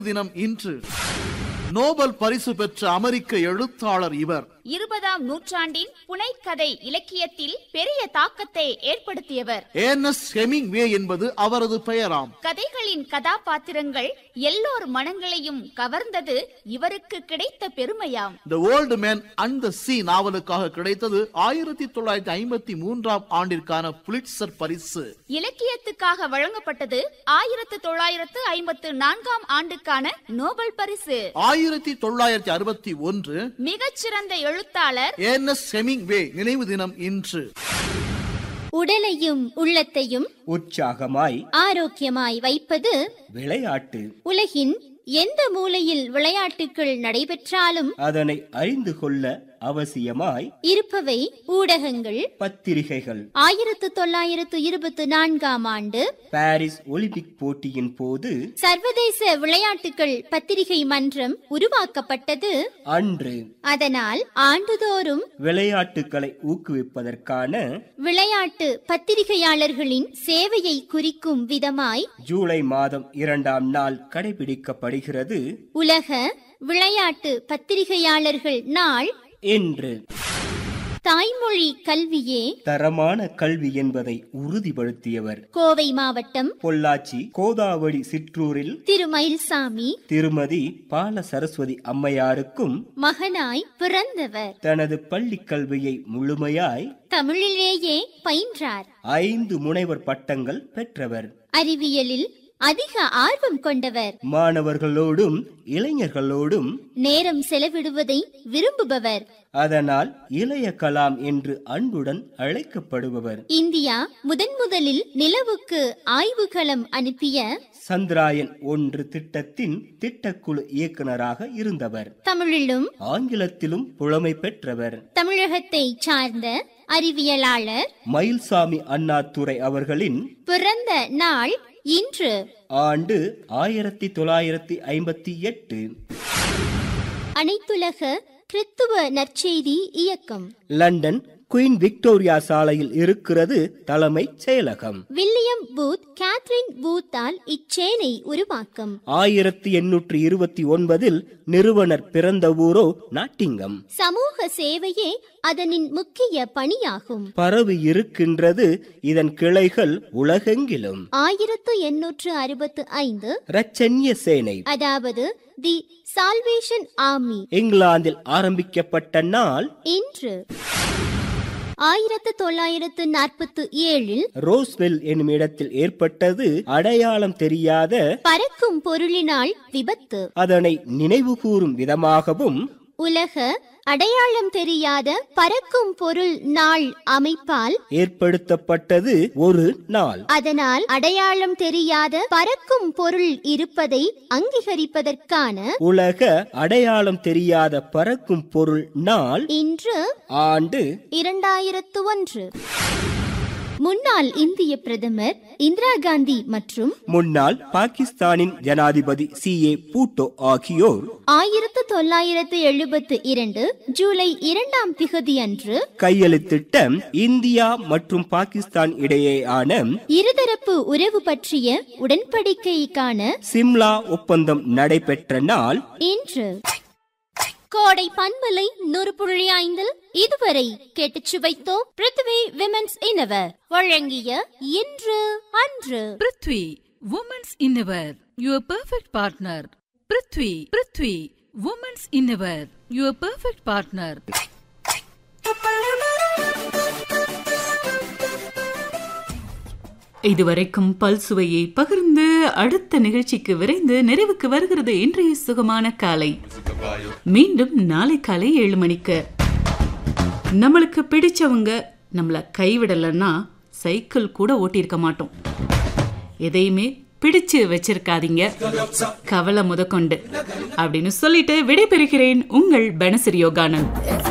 தினம் இன்று நோபல் பரிசு பெற்ற அமெரிக்க எழுத்தாளர் இவர் இருபதாம் நூற்றாண்டின் புனைக்கதை இலக்கியத்தில் பெரிய தாக்கத்தை ஏற்படுத்தியவர் ஏர்னஸ் ஹெமிங்வே என்பது அவரது பெயராம் கதைகளின் கதாபாத்திரங்கள் எல்லோர் மனங்களையும் கவர்ந்தது இவருக்கு கிடைத்த பெருமையாம் the old man and the sea நாவலுக்காக கிடைத்தது ஆயிரத்தி தொள்ளாயிரத்தி ஐம்பத்தி மூன்றாம் ஆண்டிற்கான புலிட்சர் பரிசு இலக்கியத்துக்காக வழங்கப்பட்டது ஆயிரத்து தொள்ளாயிரத்து ஐம்பத்து நான்காம் ஆண்டுக்கான நோபல் பரிசு ஆயிரத்தி தொள்ளாயிரத்தி அறுபத்தி ஒன்று மிகச்சிறந்த எழுத்தாளர் ஏர்னஸ் ஹெமிங்வே நினைவு தினம் இன்று உடலையும் உள்ளத்தையும் உற்சாகமாய் ஆரோக்கியமாய் வைப்பது விளையாட்டு உலகின் எந்த மூலையில் விளையாட்டுகள் நடைபெற்றாலும் அதனை அறிந்து கொள்ள அவசியமாய் இருப்பவை ஊடகங்கள் பத்திரிகைகள் ஆயிரத்து தொள்ளாயிரத்து இருபத்தி நான்காம் ஆண்டு பாரிஸ் ஒலிம்பிக் போட்டியின் போது சர்வதேச விளையாட்டுகள் பத்திரிகை மன்றம் உருவாக்கப்பட்டது அன்று அதனால் ஆண்டுதோறும் விளையாட்டுகளை ஊக்குவிப்பதற்கான விளையாட்டு பத்திரிகையாளர்களின் சேவையை குறிக்கும் விதமாய் ஜூலை மாதம் இரண்டாம் நாள் கடைபிடிக்கப்படுகிறது உலக விளையாட்டு பத்திரிகையாளர்கள் நாள் என்று தாய்மொழி கல்வியே தரமான கல்வி என்பதை உறுதிப்படுத்தியவர் கோவை மாவட்டம் பொள்ளாச்சி கோதாவரி சிற்றூரில் திருமயில்சாமி திருமதி பால சரஸ்வதி அம்மையாருக்கும் மகனாய் பிறந்தவர் தனது பள்ளி கல்வியை முழுமையாய் தமிழிலேயே பயின்றார் ஐந்து முனைவர் பட்டங்கள் பெற்றவர் அறிவியலில் அதிக ஆர்வம் கொண்டவர் மாணவர்களோடும் இளைஞர்களோடும் நேரம் செலவிடுவதை விரும்புபவர் அதனால் இளைய கலாம் என்று அன்புடன் அழைக்கப்படுபவர் இந்தியா முதன் முதலில் நிலவுக்கு ஆய்வுகளம் அனுப்பிய சந்திராயன் ஒன்று திட்டத்தின் திட்டக்குழு இயக்குனராக இருந்தவர் தமிழிலும் ஆங்கிலத்திலும் புலமை பெற்றவர் தமிழகத்தை சார்ந்த அறிவியலாளர் மயில்சாமி அண்ணாதுரை அவர்களின் பிறந்த நாள் இன்று ஆண்டு ஆயிரத்தி தொள்ளாயிரத்தி ஐம்பத்தி எட்டு அனைத்துலக கிறித்துவ நற்செய்தி இயக்கம் லண்டன் குயின் விக்டோரியா சாலையில் இருக்கிறது தலைமைச் செயலகம் வில்லியம் பூத் கேத்ரின் பூத்தால் இச்சேனை உருவாக்கம் ஆயிரத்தி எண்ணூற்றி இருபத்தி ஒன்பதில் நிறுவனர் பிறந்த ஊரோ நாட்டிங்கம் சமூக சேவையே அதனின் முக்கிய பணியாகும் பரவி இருக்கின்றது இதன் கிளைகள் உலகெங்கிலும் ஆயிரத்து எண்ணூற்று அறுபத்து ஐந்து இரட்சண்ய சேனை அதாவது தி சால்வேஷன் ஆர்மி இங்கிலாந்தில் ஆரம்பிக்கப்பட்ட நாள் இன்று ஆயிரத்து தொள்ளாயிரத்து நாற்பத்து ஏழில் ரோஸ்வெல் என்னும் இடத்தில் ஏற்பட்டது அடையாளம் தெரியாத பறக்கும் பொருளினால் விபத்து அதனை நினைவுகூரும் விதமாகவும் உலக அடையாளம் தெரியாத பறக்கும் பொருள் நாள் அமைப்பால் ஏற்படுத்தப்பட்டது ஒரு நாள் அதனால் அடையாளம் தெரியாத பறக்கும் பொருள் இருப்பதை அங்கீகரிப்பதற்கான உலக அடையாளம் தெரியாத பறக்கும் பொருள் நாள் இன்று ஆண்டு இரண்டாயிரத்து ஒன்று முன்னாள் இந்திய பிரதமர் இந்திரா காந்தி மற்றும் முன்னாள் பாகிஸ்தானின் ஜனாதிபதி சி ஏ பூட்டோ ஆகியோர் ஆயிரத்து தொள்ளாயிரத்து எழுபத்து இரண்டு ஜூலை இரண்டாம் திகதி அன்று கையெழுத்திட்ட இந்தியா மற்றும் பாகிஸ்தான் இடையேயான இருதரப்பு உறவு பற்றிய உடன்படிக்கைக்கான சிம்லா ஒப்பந்தம் நடைபெற்ற நாள் இன்று கோடை பன்மலை நூறு புள்ளி ஐந்தில் இதுவரை கேட்டுச் சுவைத்தோம் பிருத்வி விமென்ஸ் இனவர் வழங்கிய இன்று அன்று prithvi women's innerwear your perfect partner prithvi prithvi women's innerwear your perfect partner இதுவரைக்கும் பல்சுவையை பகிர்ந்து அடுத்த நிகழ்ச்சிக்கு விரைந்து நிறைவுக்கு வருகிறது இன்றைய சுகமான காலை மீண்டும் நாளை காலை ஏழு மணிக்கு நம்மளுக்கு பிடிச்சவங்க நம்மளை கைவிடலைன்னா சைக்கிள் கூட ஓட்டியிருக்க மாட்டோம் எதையுமே பிடிச்சு வச்சிருக்காதீங்க கவலை முதற்கொண்டு அப்படின்னு சொல்லிட்டு விடைபெறுகிறேன் உங்கள் பனசரி யோகானந்த்